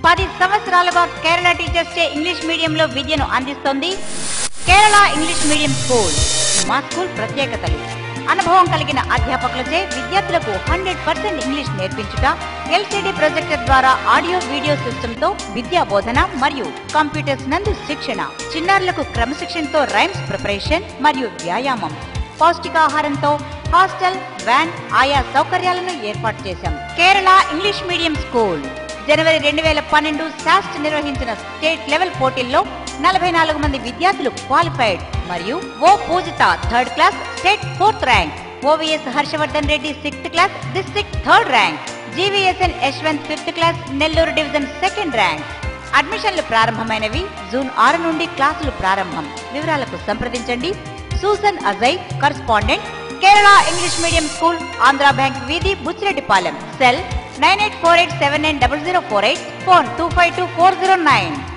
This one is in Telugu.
పది సంవత్సరాలుగా కేరళ టీచర్స్ చే ఇంగ్లీష్ మీడియంలో విద్యను అందిస్తోంది కేరళ ఇంగ్లీష్ మీడియం స్కూల్ మా స్కూల్ ప్రత్యేకతలు అనుభవం కలిగిన అధ్యాపకులచే విద్యార్థులకు హండ్రెడ్ పర్సెంట్ ఇంగ్లీష్ నేర్పించుట ఎల్సిడి ప్రొజెక్టర్ ద్వారా ఆడియో వీడియో సిస్టమ్ తో విద్యా బోధన మరియు కంప్యూటర్స్ నందు శిక్షణ చిన్నారులకు క్రమశిక్షణతో రైమ్స్ ప్రిపరేషన్ మరియు వ్యాయామం పౌష్టికాహారంతో హాస్టల్ వ్యాన్ ఆయా సౌకర్యాలను ఏర్పాటు చేశాం కేరళ ఇంగ్లీష్ మీడియం స్కూల్ జనవరి రెండు వేల పన్నెండు శాస్ట్ నిర్వహించిన స్టేట్ లెవెల్ పోటీల్లో నలభై నాలుగు మంది విద్యార్థులు క్వాలిఫైడ్ మరియు O Poojitha third class state fourth rank OVS Harshavardhan Reddy sixth class district third rank GVSN Yashwanth fifth class Nellore division second rank అడ్మిషన్లు ప్రారంభమైనవి జూన్ ఆరు నుండి క్లాసులు ప్రారంభం వివరాలకు సంప్రదించండి Susan Ajay correspondent Kerala English medium school Andhra bank వీధి Buchireddypalem cell nine eight four eight seven nine double zero four eight phone two five two four zero nine